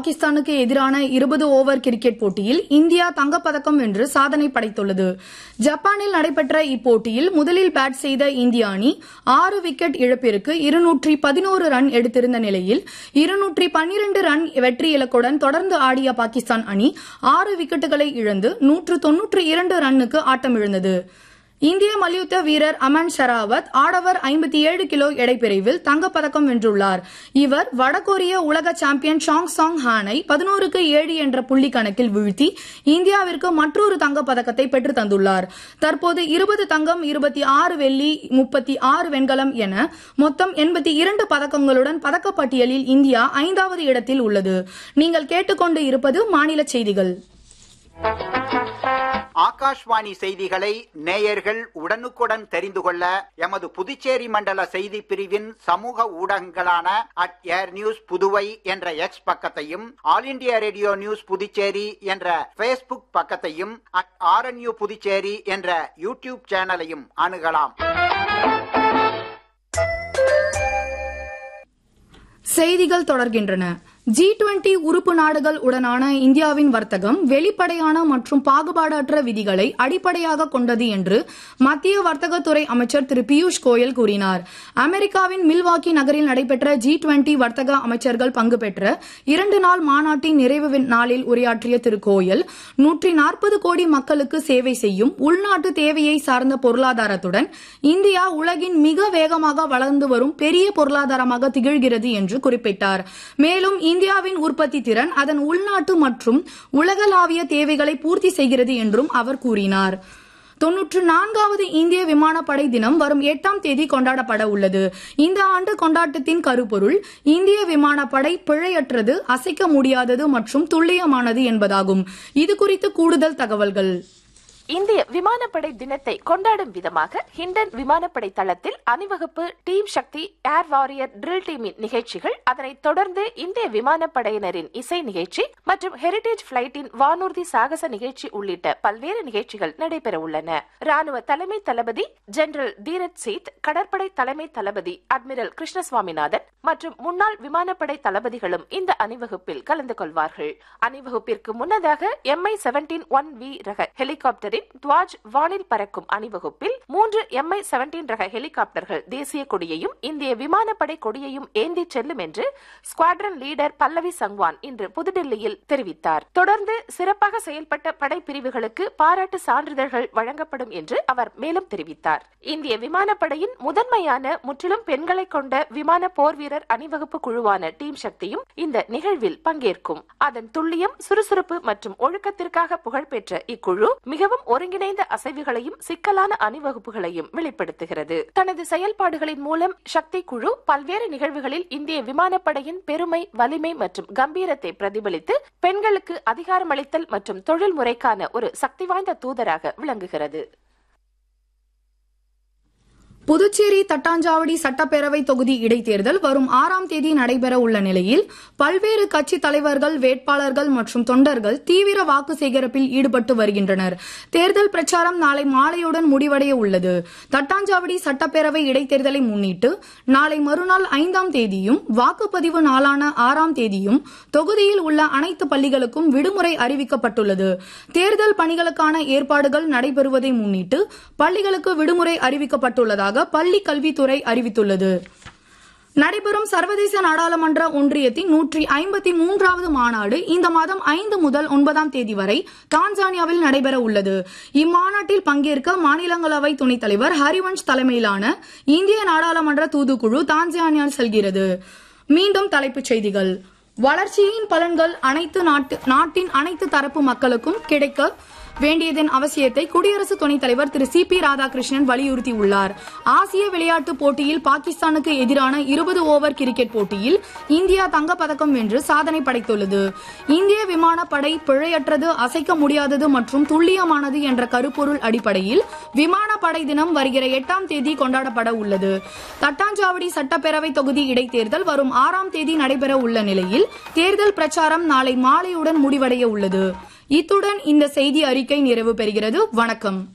பாகிஸ்தானுக்கு எதிரான இருபது ஓவர் கிரிக்கெட் போட்டியில் இந்தியா தங்கப்பதக்கம் வென்று சாதனை படைத்துள்ளது ஜப்பானில் நடைபெற்ற இப்போட்டியில் முதலில் பேட் செய்த இந்திய அணி ஆறு விக்கெட் இழப்பிற்கு இருநூற்றி பதினோரு ரன் எடுத்திருந்த நிலையில் இருநூற்றி பன்னிரண்டு ரன் வெற்றி இலக்குடன் தொடர்ந்து ஆடிய பாகிஸ்தான் அணி ஆறு விக்கெட்டுகளை இழந்து நூற்று தொன்னூற்று இரண்டு ரன்னுக்கு ஆட்டமிழந்தது இந்திய மல்யுத்த வீரர் அமன் ஷராவத் ஆடவர் ஐம்பத்தி ஏழு கிலோ எடைப்பிரிவில் தங்கப்பதக்கம் வென்றுள்ளார் இவர் வடகொரிய உலக சாம்பியன் ஷாங் சாங் ஹானை பதினோருக்கு ஏழு என்ற புள்ளி கணக்கில் வீழ்த்தி இந்தியாவிற்கு மற்றொரு தங்கப்பதக்கத்தை பெற்று தந்துள்ளார் தற்போது இருபது தங்கம் இருபத்தி ஆறு வெள்ளி முப்பத்தி ஆறு வெண்கலம் என மொத்தம் எண்பத்தி இரண்டு பதக்கங்களுடன் பதக்கப்பட்டியலில் இந்தியா ஐந்தாவது இடத்தில் உள்ளது நீங்கள் கேட்டுக்கொண்டு இருப்பது மாநில செய்திகள் ஆகாஷ்வாணி செய்திகளை நேயர்கள் உடனுக்குடன் தெரிந்து கொள்ள எமது புதுச்சேரி மண்டல செய்தி பிரிவின் சமூக ஊடகங்களான அட் ஏர் நியூஸ் புதுவை என்ற எக்ஸ் பக்கத்தையும் all India radio news Puducherry என்ற பேஸ்புக் பக்கத்தையும் அட் ஆர்என்யூ புதுச்சேரி என்ற யூடியூப் சேனலையும் அணுகலாம் செய்திகள் தொடர்கின்றன ஜி டுவெண்டி உறுப்பு நாடுகள் உடனான இந்தியாவின் வர்த்தகம் வெளிப்படையான மற்றும் பாகுபாடற்ற விதிகளை அடிப்படையாக கொண்டது என்று மத்திய வர்த்தகத்துறை அமைச்சர் திரு பியூஷ் கோயல் கூறினார் அமெரிக்காவின் மில்வாக்கி நகரில் நடைபெற்ற ஜி டுவெண்டி வர்த்தக அமைச்சர்கள் பங்கு பெற்ற இரண்டு நாள் மாநாட்டின் நிறைவு நாளில் உரையாற்றிய திரு கோயல் நூற்றி நாற்பது கோடி மக்களுக்கு சேவை செய்யும் உள்நாட்டு தேவையை சார்ந்த பொருளாதாரத்துடன் இந்தியா உலகின் மிக வேகமாக வளர்ந்து வரும் பெரிய பொருளாதாரமாக திகழ்கிறது என்று குறிப்பிட்டார் மேலும் இந்தியாவின் உற்பத்தி திறன் அதன் உள்நாட்டு மற்றும் உலகளாவிய தேவைகளை பூர்த்தி செய்கிறது என்றும் அவர் கூறினார் தொன்னூற்று நான்காவது இந்திய விமானப்படை தினம் வரும் எட்டாம் தேதி கொண்டாடப்பட உள்ளது இந்த ஆண்டு கொண்டாட்டத்தின் கருப்பொருள் இந்திய விமானப்படை பிழையற்றது அசைக்க முடியாதது மற்றும் துல்லியமானது என்பதாகும் இது குறித்து கூடுதல் தகவல்கள் இந்திய விமானப்படை தினத்தை கொண்டாடும் விதமாக ஹிண்டன் விமானப்படை தளத்தில் அணிவகுப்பு team Shakti air warrior drill டீமின் நிகழ்ச்சிகள் அதனைத் தொடர்ந்து இந்திய விமானப்படையினரின் இசை நிகழ்ச்சி மற்றும் ஹெரிடேஜ் பிளைட்டின் வானூர்தி சாகச நிகழ்ச்சி உள்ளிட்ட பல்வேறு நிகழ்ச்சிகள் நடைபெற உள்ளன ராணுவ தலைமை தளபதி ஜெனரல் தீரத் சேத் கடற்படை தலைமை தளபதி அட்மிரல் கிருஷ்ணசுவாமிநாதன் மற்றும் முன்னாள் விமானப்படை தளபதிகளும் இந்த அணிவகுப்பில் கலந்து கொள்வார்கள் அணிவகுப்பிற்கு முன்னதாக எம்ஐ செவன்டீன் ஒன் வி ரக ஹெலிகாப்டர் ஹெலிகாப்டரின் துவாஜ் வானில் பறக்கும் அணிவகுப்பில் மூன்று எம்ஐ செவன்டீன் ரக ஹெலிகாப்டர்கள் தேசிய கொடியையும் இந்திய விமானப்படை கொடியையும் ஏந்தி செல்லும் என்று ஸ்குவாட்ரன் லீடர் பல்லவி சங்வான் இன்று புதுடெல்லியில் தெரிவித்தார் தொடர்ந்து சிறப்பாக செயல்பட்ட படைப்பிரிவுகளுக்கு பாராட்டு சான்றிதழ்கள் வழங்கப்படும் என்று அவர் மேலும் தெரிவித்தார் இந்திய விமானப்படையின் முதன்மையான முற்றிலும் பெண்களை கொண்ட விமான போர் வீரர் அணிவகுப்பு குழுவான டீம் சக்தியும் இந்த நிகழ்வில் பங்கேற்கும் அதன் துல்லியம் சுறுசுறுப்பு மற்றும் ஒழுக்கத்திற்காக புகழ்பெற்ற இக்குழு மிகவும் ஒருங்கிணைந்த அசைவுகளையும் சிக்கலான அணிவகுப்புகளையும் வெளிப்படுத்துகிறது தனது செயல்பாடுகளின் மூலம் சக்தி குழு பல்வேறு நிகழ்வுகளில் இந்திய விமானப்படையின் பெருமை வலிமை மற்றும் கம்பீரத்தை பிரதிபலித்து பெண்களுக்கு அதிகாரமளித்தல் மற்றும் தொழில் முறைக்கான ஒரு சக்தி வாய்ந்த தூதராக விளங்குகிறது புதுச்சேரி தட்டாஞ்சாவடி சட்டப்பேரவை தொகுதி இடைத்தேர்தல் வரும் ஆறாம் தேதி நடைபெற உள்ள நிலையில் பல்வேறு கட்சி தலைவர்கள் வேட்பாளர்கள் மற்றும் தொண்டர்கள் தீவிர வாக்கு சேகரிப்பில் ஈடுபட்டு வருகின்றனர் தேர்தல் பிரச்சாரம் நாளை மாலையுடன் முடிவடைய உள்ளது தட்டாஞ்சாவடி சட்டப்பேரவை இடைத்தேர்தலை முன்னிட்டு நாளை மறுநாள் ஐந்தாம் தேதியும் வாக்குப்பதிவு நாளான ஆறாம் தேதியும் தொகுதியில் உள்ள அனைத்து பள்ளிகளுக்கும் விடுமுறை அறிவிக்கப்பட்டுள்ளது தேர்தல் பணிகளுக்கான ஏற்பாடுகள் நடைபெறுவதை முன்னிட்டு பள்ளிகளுக்கு விடுமுறை அறிவிக்கப்பட்டுள்ளதாக பள்ளி கல்வித்துறை அறிவித்துள்ளது நடைபெறும் சர்வதேச நாடாளுமன்ற ஒன்றியத்தின் நூற்றி ஐம்பத்தி மூன்றாவது மாநாடு இந்த மாதம் ஐந்து முதல் ஒன்பதாம் தேதி வரை தான்சானியாவில் நடைபெற உள்ளது இம்மாநாட்டில் பங்கேற்க மாநிலங்களவை துணைத் தலைவர் ஹரிவன்ஷ் தலைமையிலான இந்திய நாடாளுமன்ற தூதுக்குழு தான்சானியா செல்கிறது மீண்டும் தலைப்புச் செய்திகள் வளர்ச்சியின் பலன்கள் அனைத்து நாட்டின் அனைத்து தரப்பு மக்களுக்கும் கிடைக்க வேண்டியதன் அவசியத்தை குடியரசு துணைத் தலைவர் திரு சி பி ராதாகிருஷ்ணன் வலியுறுத்தியுள்ளார் ஆசிய விளையாட்டுப் போட்டியில் பாகிஸ்தானுக்கு எதிரான இருபது ஓவர் கிரிக்கெட் போட்டியில் இந்தியா தங்கப்பதக்கம் வென்று சாதனை படைத்துள்ளது இந்திய விமானப்படை பிழையற்றது அசைக்க முடியாதது மற்றும் துல்லியமானது என்ற கருப்பொருள் அடிப்படையில் விமானப்படை தினம் வருகிற எட்டாம் தேதி கொண்டாடப்பட உள்ளது தட்டாஞ்சாவடி சட்டப்பேரவை தொகுதி இடைத்தேர்தல் வரும் ஆறாம் தேதி நடைபெற உள்ள நிலையில் தேர்தல் பிரச்சாரம் நாளை மாலையுடன் முடிவடைய உள்ளது இத்துடன் இந்த செய்தி அறிக்கை நிறைவு பெறுகிறது வணக்கம்